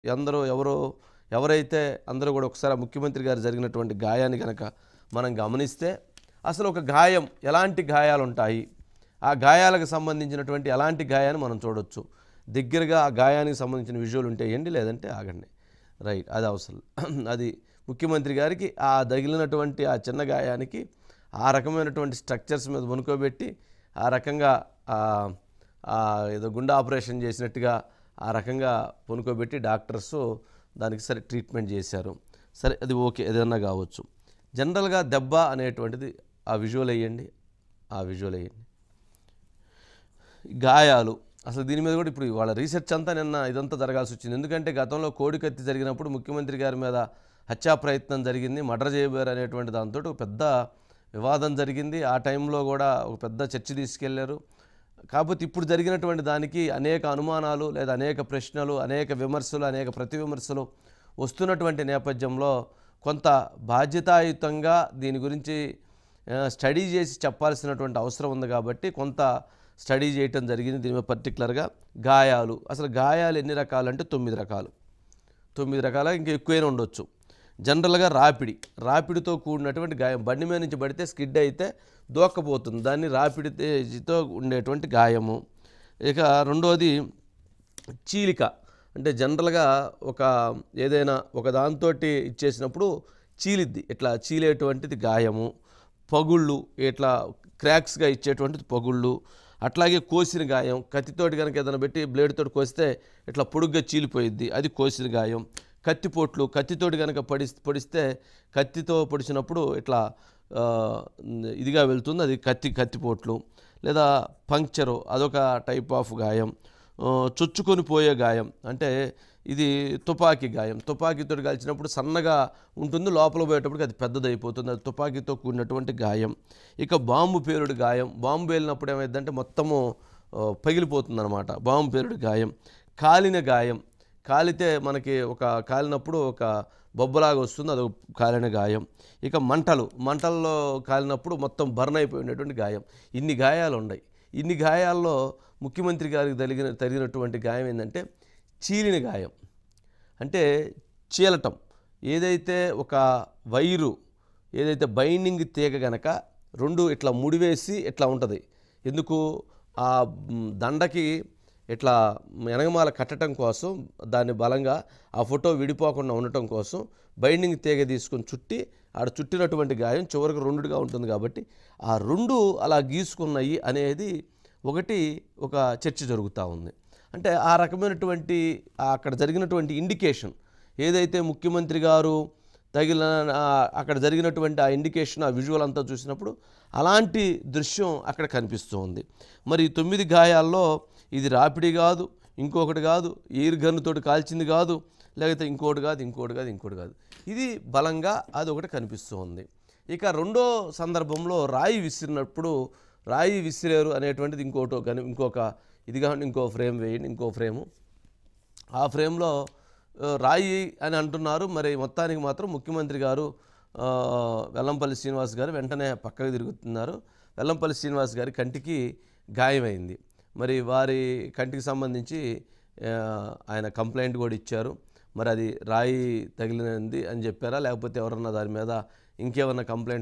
అందరూ ఎవరో ఎవరైతే అందరూ కూడా ఒకసారి ఆ ముఖ్యమంత్రి గారు జరిగినటువంటి గాయాన్ని కనుక మనం గమనిస్తే అసలు ఒక గాయం ఎలాంటి గాయాలు ఉంటాయి ఆ గాయాలకు సంబంధించినటువంటి ఎలాంటి గాయాన్ని మనం చూడొచ్చు దగ్గరగా ఆ గాయానికి సంబంధించిన విజువల్ ఉంటేయండి లేదంటే ఆగండి రైట్ అది అవసరం అది ముఖ్యమంత్రి గారికి ఆ తగిలినటువంటి ఆ చిన్న గాయానికి ఆ రకమైనటువంటి స్ట్రక్చర్స్ మీద వణుకోబెట్టి ఆ రకంగా ఆ, ఆ ఏదో గుండె ఆపరేషన్ చేసినట్టుగా ఆ రకంగా పొనుకోబెట్టి డాక్టర్స్ దానికి సరే ట్రీట్మెంట్ చేశారు సరే అది ఓకే ఏదన్నా కావచ్చు జనరల్గా దెబ్బ అనేటువంటిది ఆ విజువల్ వేయండి ఆ విజువల్ వేయండి గాయాలు అసలు దీని మీద కూడా ఇప్పుడు వాళ్ళ రీసెర్చ్ అంతా నిన్న ఇదంతా జరగాల్సి వచ్చింది ఎందుకంటే గతంలో కోడికత్తి జరిగినప్పుడు ముఖ్యమంత్రి గారి మీద హత్యా ప్రయత్నం జరిగింది మర్డర్ చేయబోయారు అనేటువంటి దాంతో ఒక పెద్ద వివాదం జరిగింది ఆ టైంలో కూడా ఒక పెద్ద చర్చ తీసుకెళ్లారు కాకపోతే ఇప్పుడు జరిగినటువంటి దానికి అనేక అనుమానాలు లేదా అనేక ప్రశ్నలు అనేక విమర్శలు అనేక ప్రతి విమర్శలు వస్తున్నటువంటి నేపథ్యంలో కొంత బాధ్యతాయుతంగా దీని గురించి ఆ, స్టడీ చేసి చెప్పాల్సినటువంటి అవసరం ఉంది కాబట్టి కొంత స్టడీ చేయటం జరిగింది దీని మీద పర్టికులర్గా గాయాలు అసలు గాయాలు ఎన్ని రకాలు అంటే తొమ్మిది రకాలు తొమ్మిది రకాల ఇంకా ఎక్కువైనా ఉండొచ్చు జనరల్గా రాపిడి రాపిడితో కూడినటువంటి గాయం బండి మీద నుంచి పడితే స్కిడ్ అయితే దూక్కపోతుంది దాన్ని రాపిడితో ఉండేటువంటి గాయము ఇక రెండోది చీలిక అంటే జనరల్గా ఒక ఏదైనా ఒక దాంతో ఇచ్చేసినప్పుడు చీలిద్ది ఇట్లా చీలేటువంటిది గాయము పగుళ్ళు ఇట్లా క్రాక్స్గా ఇచ్చేటువంటిది పగుళ్ళు అట్లాగే కోసిన గాయం కత్తితోటి కనుక ఏదైనా పెట్టి బ్లేడ్ తోటి కోస్తే ఇట్లా పొడుగ్గా చీలిపోయిద్ది అది కోసిన గాయం కత్తిపోట్లు కత్తితోటి కనుక పడి పొడిస్తే కత్తితో పొడిచినప్పుడు ఇట్లా ఆ, ఇదిగా వెళ్తుంది అది కత్తి కత్తిపోట్లు లేదా పంక్చరు అదొక టైప్ ఆఫ్ గాయం ఆ, చొచ్చుకొని పోయే గాయం అంటే ఇది తుపాకీ గాయం తుపాకీతో కాల్చినప్పుడు సన్నగా ఉంటుంది లోపల పోయేటప్పటికి అది పెద్దదైపోతుంది అది తుపాకీతో కూడినటువంటి గాయం ఇక బాంబు పేలుడు గాయం బాంబు పేలినప్పుడు ఏమైందంటే మొత్తము పగిలిపోతుంది అనమాట బాంబు పేలుడు గాయం కాలిన గాయం కాలితే మనకి ఒక కాలినప్పుడు ఒక బొబ్బలాగా వస్తుంది అది కాలిన గాయం ఇక మంటలు మంటల్లో కాలినప్పుడు మొత్తం బర్న్ అయిపోయినటువంటి గాయం ఇన్ని గాయాలు ఉన్నాయి ఇన్ని గాయాల్లో ముఖ్యమంత్రి గారికి తగిలిన తగిలినటువంటి గాయం ఏంటంటే చీలిన గాయం అంటే చీలటం ఏదైతే ఒక వైరు ఏదైతే బైండింగ్ తీగ గనక రెండు ఇట్లా ముడివేసి ఇట్లా ఉంటుంది ఎందుకు ఆ మ్, దండకి ఇట్లా వెనగమాల కట్టడం కోసం దాన్ని బలంగా ఆ ఫోటో విడిపోకుండా ఉండటం కోసం బైండింగ్ తీగ తీసుకొని చుట్టి ఆడ చుట్టినటువంటి గాయం చివరికి రెండుగా ఉంటుంది కాబట్టి ఆ రెండు అలా గీసుకున్నాయి అనేది ఒకటి ఒక చర్చ జరుగుతూ ఉంది అంటే ఆ రకమైనటువంటి ఆ అక్కడ జరిగినటువంటి ఇండికేషన్ ఏదైతే ముఖ్యమంత్రి గారు తగిలిన ఆ అక్కడ జరిగినటువంటి ఆ ఇండికేషన్ ఆ విజువల్ అంతా చూసినప్పుడు అలాంటి దృశ్యం అక్కడ కనిపిస్తూ ఉంది మరి ఈ తొమ్మిది గాయాల్లో ఇది రాపిడి కాదు ఇంకొకటి కాదు ఎయిర్ గన్నుతోటి కాల్చింది కాదు లేకపోతే ఇంకోటి కాదు ఇంకోటి కాదు ఇంకోటి కాదు ఇది బలంగా అది ఒకటి కనిపిస్తూ ఉంది ఇక రెండో సందర్భంలో రాయి విసిరినప్పుడు రాయి విసిరారు అనేటువంటిది ఇంకోటి కని ఇంకొక ఇది కాకుండా ఇంకో ఫ్రేమ్ వేయండి ఇంకో ఫ్రేము ఆ ఫ్రేమ్లో ఆ, రాయి అని అంటున్నారు మరి మొత్తానికి మాత్రం ముఖ్యమంత్రి గారు ఆ, వెల్లంపల్లి శ్రీనివాస్ గారు వెంటనే పక్కకు తిరుగుతున్నారు వెల్లంపల్లి శ్రీనివాస్ గారి కంటికి గాయమైంది మరి వారి కంటికి సంబంధించి ఆ, ఆయన కంప్లైంట్ కూడా ఇచ్చారు మరి అది రాయి తగిలినది అని చెప్పారా లేకపోతే ఎవరన్నా దాని మీద ఇంకేమన్నా కంప్లైంట్